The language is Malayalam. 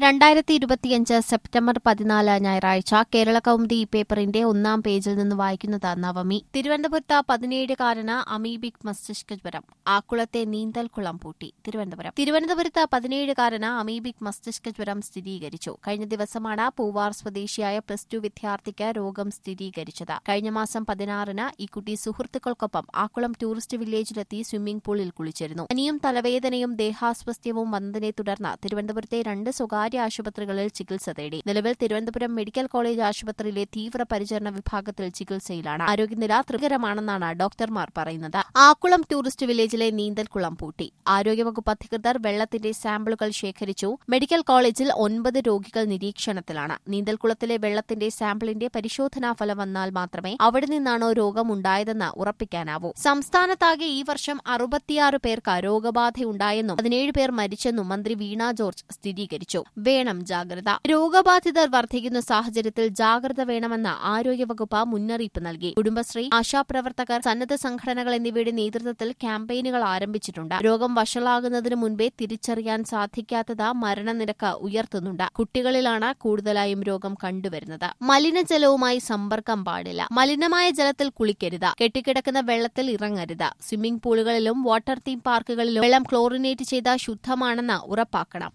രണ്ടായിരത്തി ഇരുപത്തിയഞ്ച് സെപ്റ്റംബർ പതിനാല് ഞായറാഴ്ച കേരള കൗമുദി ഈ പേപ്പറിന്റെ ഒന്നാം പേജിൽ നിന്ന് വായിക്കുന്നത് നവമി തിരുവനന്തപുരത്ത് പതിനേഴുകാരന് അമീബിക് മസ്തിഷ്ക ജ്വരം ആക്കുളത്തെ നീന്തൽക്കുളം പൂട്ടി തിരുവനന്തപുരം തിരുവനന്തപുരത്ത് പതിനേഴുകാരന് അമീബിക് മസ്തിഷ്ക ജ്വരം സ്ഥിരീകരിച്ചു കഴിഞ്ഞ ദിവസമാണ് പൂവാർ സ്വദേശിയായ പ്ലസ് ടു വിദ്യാർത്ഥിക്ക് രോഗം സ്ഥിരീകരിച്ചത് കഴിഞ്ഞ മാസം പതിനാറിന് ഈ കുട്ടി സുഹൃത്തുക്കൾക്കൊപ്പം ആക്കുളം ടൂറിസ്റ്റ് വില്ലേജിലെത്തി സ്വിമ്മിംഗ് പൂളിൽ കുളിച്ചിരുന്നു പനിയും തലവേദനയും ദേഹാസ്വസ്ഥ്യവും വന്നതിനെ തുടർന്ന് തിരുവനന്തപുരത്തെ രണ്ട് സ്വകാര്യ ആശുപത്രികളിൽ ചികിത്സ തേടി നിലവിൽ തിരുവനന്തപുരം മെഡിക്കൽ കോളേജ് ആശുപത്രിയിലെ തീവ്രപരിചരണ വിഭാഗത്തിൽ ചികിത്സയിലാണ് ആരോഗ്യനില തൃകരമാണെന്നാണ് ഡോക്ടർമാർ പറയുന്നത് ആക്കുളം ടൂറിസ്റ്റ് വില്ലേജിലെ നീന്തൽക്കുളം പൂട്ടി ആരോഗ്യവകുപ്പ് അധികൃതർ വെള്ളത്തിന്റെ സാമ്പിളുകൾ ശേഖരിച്ചു മെഡിക്കൽ കോളേജിൽ ഒൻപത് രോഗികൾ നിരീക്ഷണത്തിലാണ് നീന്തൽക്കുളത്തിലെ വെള്ളത്തിന്റെ സാമ്പിളിന്റെ പരിശോധനാ ഫലം വന്നാൽ മാത്രമേ അവിടെ നിന്നാണോ രോഗം ഉണ്ടായതെന്ന് ഉറപ്പിക്കാനാവൂ സംസ്ഥാനത്താകെ ഈ വർഷം അറുപത്തിയാറ് പേർക്ക് രോഗബാധയുണ്ടായെന്നും പതിനേഴ് പേർ മരിച്ചെന്നും മന്ത്രി വീണ ജോർജ് സ്ഥിരീകരിച്ചു വേണം ജാഗ്രത രോഗബാധിതർ വർദ്ധിക്കുന്ന സാഹചര്യത്തിൽ ജാഗ്രത വേണമെന്ന് ആരോഗ്യവകുപ്പ് മുന്നറിയിപ്പ് നൽകി കുടുംബശ്രീ ആശാപ്രവർത്തകർ സന്നദ്ധ സംഘടനകൾ എന്നിവയുടെ നേതൃത്വത്തിൽ ക്യാമ്പയിനുകൾ ആരംഭിച്ചിട്ടുണ്ട് രോഗം വഷളാകുന്നതിന് മുൻപേ തിരിച്ചറിയാൻ സാധിക്കാത്തത് മരണനിരക്ക് ഉയർത്തുന്നുണ്ട് കുട്ടികളിലാണ് കൂടുതലായും രോഗം കണ്ടുവരുന്നത് മലിനജലവുമായി സമ്പർക്കം പാടില്ല മലിനമായ ജലത്തിൽ കുളിക്കരുത് കെട്ടിക്കിടക്കുന്ന വെള്ളത്തിൽ ഇറങ്ങരുത് സ്വിമ്മിംഗ് പൂളുകളിലും വാട്ടർ തീം പാർക്കുകളിലും വെള്ളം ക്ലോറിനേറ്റ് ചെയ്ത ശുദ്ധമാണെന്ന് ഉറപ്പാക്കണം